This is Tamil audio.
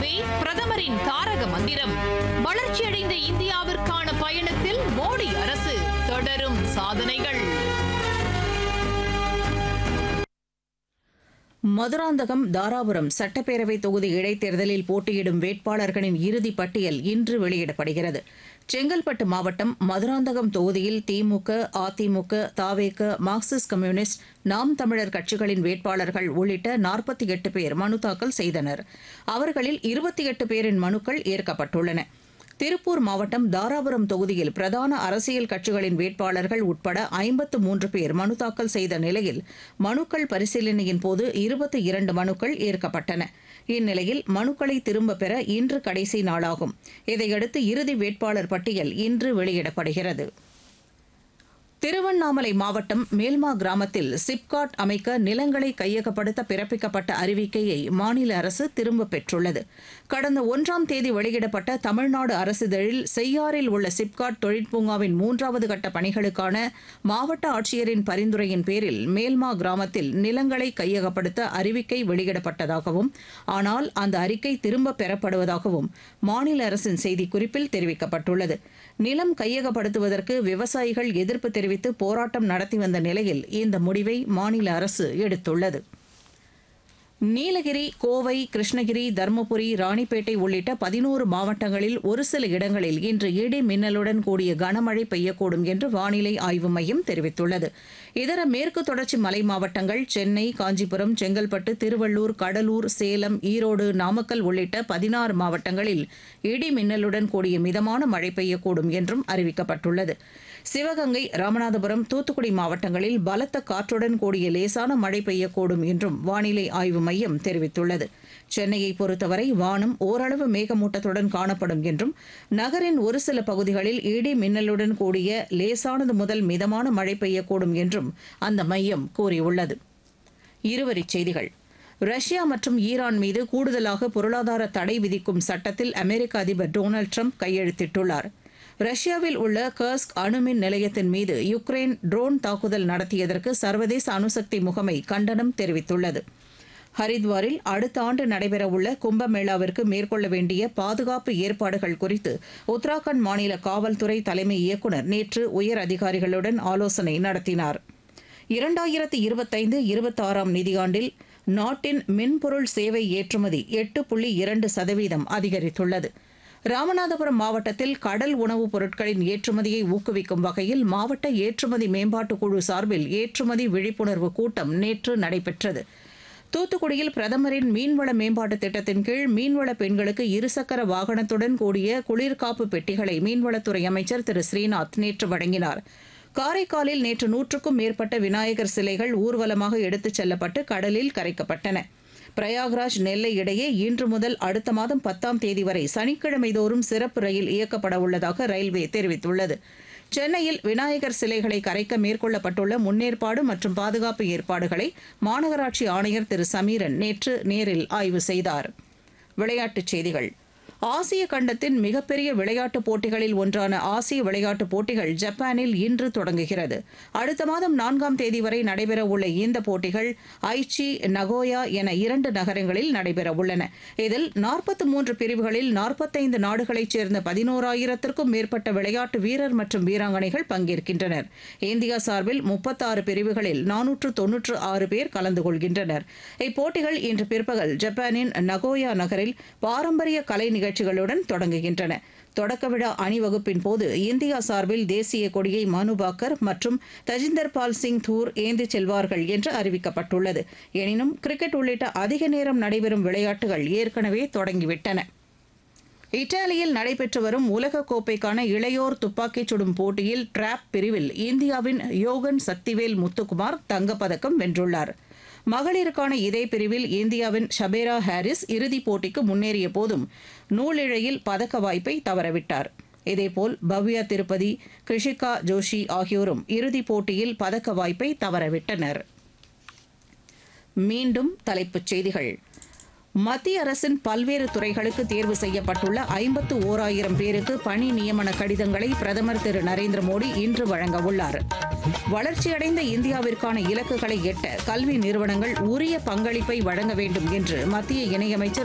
என்பதே பிரதமரின் தாரக மந்திரம் வளர்ச்சியடைந்த இந்தியாவிற்கான பயணத்தில் மோடி அரசு தொடரும் சாதனைகள் மதுராந்தகம் தாராபுரம் சட்டப்பேரவை தொகுதி இடைத்தேர்தலில் போட்டியிடும் வேட்பாளர்களின் இறுதிப் பட்டியல் இன்று வெளியிடப்படுகிறது செங்கல்பட்டு மாவட்டம் மதுராந்தகம் தொகுதியில் திமுக அதிமுக தாவேக மார்க்சிஸ்ட் கம்யூனிஸ்ட் நாம் தமிழர் கட்சிகளின் வேட்பாளர்கள் உள்ளிட்ட நாற்பத்தி எட்டு பேர் மனு தாக்கல் செய்தனர் அவர்களில் இருபத்தி எட்டு பேரின் மனுக்கள் ஏற்கப்பட்டுள்ளன திருப்பூர் மாவட்டம் தாராபுரம் தொகுதியில் பிரதான அரசியல் கட்சிகளின் வேட்பாளர்கள் உட்பட ஐம்பத்து மூன்று பேர் மனு தாக்கல் செய்த நிலையில் மனுக்கள் பரிசீலனையின் போது இருபத்தி இரண்டு மனுக்கள் ஏற்கப்பட்டன இந்நிலையில் மனுக்களை திரும்பப் பெற இன்று கடைசி நாளாகும் இதையடுத்து இறுதி வேட்பாளர் பட்டியல் இன்று வெளியிடப்படுகிறது திருவண்ணாமலை மாவட்டம் மேல்மா கிராமத்தில் சிப்காட் அமைக்க நிலங்களை கையகப்படுத்த பிறப்பிக்கப்பட்ட அறிவிக்கையை மாநில அரசு திரும்பப் பெற்றுள்ளது கடந்த ஒன்றாம் தேதி வெளியிடப்பட்ட தமிழ்நாடு அரசிதழில் செய்யாறில் உள்ள சிப்காட் தொழிற்பூங்காவின் மூன்றாவது கட்ட பணிகளுக்கான மாவட்ட ஆட்சியரின் பரிந்துரையின் பேரில் மேல்மா கிராமத்தில் நிலங்களை கையகப்படுத்த அறிவிக்கை வெளியிடப்பட்டதாகவும் ஆனால் அந்த அறிக்கை திரும்பப் பெறப்படுவதாகவும் மாநில அரசின் செய்திக்குறிப்பில் தெரிவிக்கப்பட்டுள்ளது நிலம் கையகப்படுத்துவதற்கு விவசாயிகள் எதிர்ப்பு தெரிவித்து போராட்டம் நடத்தி வந்த நிலையில் இந்த முடிவை மாநில அரசு எடுத்துள்ளது நீலகிரி கோவை கிருஷ்ணகிரி தருமபுரி ராணிப்பேட்டை உள்ளிட்ட பதினோரு மாவட்டங்களில் ஒரு சில இடங்களில் இன்று இடி மின்னலுடன் கூடிய கனமழை பெய்யக்கூடும் என்று வானிலை ஆய்வு மையம் தெரிவித்துள்ளது இதர மேற்கு தொடர்ச்சி மலை மாவட்டங்கள் சென்னை காஞ்சிபுரம் செங்கல்பட்டு திருவள்ளூர் கடலூர் சேலம் ஈரோடு நாமக்கல் உள்ளிட்ட பதினாறு மாவட்டங்களில் இடி மின்னலுடன் கூடிய மிதமான மழை பெய்யக்கூடும் என்றும் அறிவிக்கப்பட்டுள்ளது சிவகங்கை ராமநாதபுரம் தூத்துக்குடி மாவட்டங்களில் பலத்த காற்றுடன் கூடிய லேசான மழை பெய்யக்கூடும் என்றும் வானிலை ஆய்வு மையம் தெரிவித்துள்ளது சென்னையை பொறுத்தவரை வானம் ஓரளவு மேகமூட்டத்துடன் காணப்படும் என்றும் நகரின் ஒரு சில பகுதிகளில் இடி மின்னலுடன் கூடிய லேசானது முதல் மிதமான மழை பெய்யக்கூடும் என்றும் அந்த மையம் கூறியுள்ளது இருவரிச் செய்திகள் ரஷ்யா மற்றும் ஈரான் மீது கூடுதலாக பொருளாதார தடை விதிக்கும் சட்டத்தில் அமெரிக்க அதிபர் டொனால்டு ட்ரம்ப் கையெழுத்திட்டுள்ளார் ரஷ்யாவில் உள்ள கர்ஸ்க் அணுமின் நிலையத்தின் மீது யுக்ரைன் ட்ரோன் தாக்குதல் நடத்தியதற்கு சர்வதேச அணுசக்தி முகமை கண்டனம் தெரிவித்துள்ளது ஹரித்வாரில் அடுத்த ஆண்டு நடைபெறவுள்ள கும்பமேளாவிற்கு மேற்கொள்ள வேண்டிய பாதுகாப்பு ஏற்பாடுகள் குறித்து உத்தராகண்ட் மாநில காவல்துறை தலைமை இயக்குநர் நேற்று உயர் அதிகாரிகளுடன் ஆலோசனை நடத்தினார் இரண்டாயிரத்து இருபத்தைந்து இருபத்தாறாம் நிதியாண்டில் நாட்டின் மின்பொருள் சேவை ஏற்றுமதி எட்டு புள்ளி இரண்டு சதவீதம் அதிகரித்துள்ளது ராமநாதபுரம் மாவட்டத்தில் கடல் உணவுப் பொருட்களின் ஏற்றுமதியை ஊக்குவிக்கும் வகையில் மாவட்ட ஏற்றுமதி மேம்பாட்டுக் குழு சார்பில் ஏற்றுமதி விழிப்புணர்வு கூட்டம் நேற்று நடைபெற்றது தூத்துக்குடியில் பிரதமரின் மீன்வள மேம்பாட்டு திட்டத்தின் கீழ் மீன்வள பெண்களுக்கு இருசக்கர வாகனத்துடன் கூடிய குளிர்காப்பு பெட்டிகளை மீன்வளத்துறை அமைச்சர் திரு ஸ்ரீநாத் நேற்று வழங்கினார் காரைக்காலில் நேற்று நூற்றுக்கும் மேற்பட்ட விநாயகர் சிலைகள் ஊர்வலமாக எடுத்துச் செல்லப்பட்டு கடலில் கரைக்கப்பட்டன பிரயாக்ராஜ் நெல்லை இடையே இன்று முதல் அடுத்த மாதம் பத்தாம் தேதி வரை சனிக்கிழமை தோறும் சிறப்பு ரயில் இயக்கப்பட உள்ளதாக ரயில்வே தெரிவித்துள்ளது சென்னையில் விநாயகர் சிலைகளை கரைக்க மேற்கொள்ளப்பட்டுள்ள முன்னேற்பாடு மற்றும் பாதுகாப்பு ஏற்பாடுகளை மாநகராட்சி ஆணையர் திரு சமீரன் நேற்று நேரில் ஆய்வு செய்தார் விளையாட்டுச் செய்திகள் ஆசிய கண்டத்தின் மிகப்பெரிய விளையாட்டுப் போட்டிகளில் ஒன்றான ஆசிய விளையாட்டுப் போட்டிகள் ஜப்பானில் இன்று தொடங்குகிறது அடுத்த மாதம் நான்காம் தேதி வரை நடைபெறவுள்ள இந்த போட்டிகள் ஐச்சி நகோயா என இரண்டு நகரங்களில் நடைபெறவுள்ளன இதில் நாற்பத்தி மூன்று பிரிவுகளில் நாற்பத்தைந்து நாடுகளைச் சேர்ந்த பதினோராயிரத்திற்கும் மேற்பட்ட விளையாட்டு வீரர் மற்றும் வீராங்கனைகள் பங்கேற்கின்றனர் இந்தியா சார்பில் முப்பத்தாறு பிரிவுகளில் நானூற்று தொன்னூற்று ஆறு பேர் கலந்து கொள்கின்றனர் இப்போட்டிகள் இன்று பிற்பகல் ஜப்பானின் நகோயா நகரில் பாரம்பரிய கலை நிகழ்ச்சிகளுடன் தொடங்குகின்றன தொடக்க விழா அணிவகுப்பின் போது இந்தியா சார்பில் தேசிய கொடியை மனு பாக்கர் மற்றும் தஜிந்தர் பால் சிங் தூர் ஏந்திச் செல்வார்கள் என்று அறிவிக்கப்பட்டுள்ளது எனினும் கிரிக்கெட் உள்ளிட்ட அதிக நேரம் நடைபெறும் விளையாட்டுகள் ஏற்கனவே தொடங்கிவிட்டன இத்தாலியில் நடைபெற்று வரும் உலகக்கோப்பைக்கான இளையோர் துப்பாக்கிச் சுடும் போட்டியில் டிராப் பிரிவில் இந்தியாவின் யோகன் சக்திவேல் முத்துக்குமார் தங்கப்பதக்கம் வென்றுள்ளார் மகளிருக்கான இதே பிரிவில் இந்தியாவின் ஷபேரா ஹாரிஸ் இறுதிப் போட்டிக்கு முன்னேறிய போதும் நூலிழையில் பதக்க வாய்ப்பை தவறவிட்டார் இதேபோல் பவ்யா திருப்பதி கிருஷிகா ஜோஷி ஆகியோரும் இறுதிப் போட்டியில் பதக்க வாய்ப்பை தவறவிட்டனர் மீண்டும் தலைப்புச் செய்திகள் மத்திய அரசின் பல்வேறு துறைகளுக்கு தேர்வு செய்யப்பட்டுள்ள ஐம்பத்து ஓராயிரம் பேருக்கு பணி நியமன கடிதங்களை பிரதமர் திரு நரேந்திர மோடி இன்று வழங்க உள்ளார் வளர்ச்சியடைந்த இந்தியாவிற்கான இலக்குகளை எட்ட கல்வி நிறுவனங்கள் உரிய பங்களிப்பை வழங்க வேண்டும் என்று மத்திய இணையமைச்சர்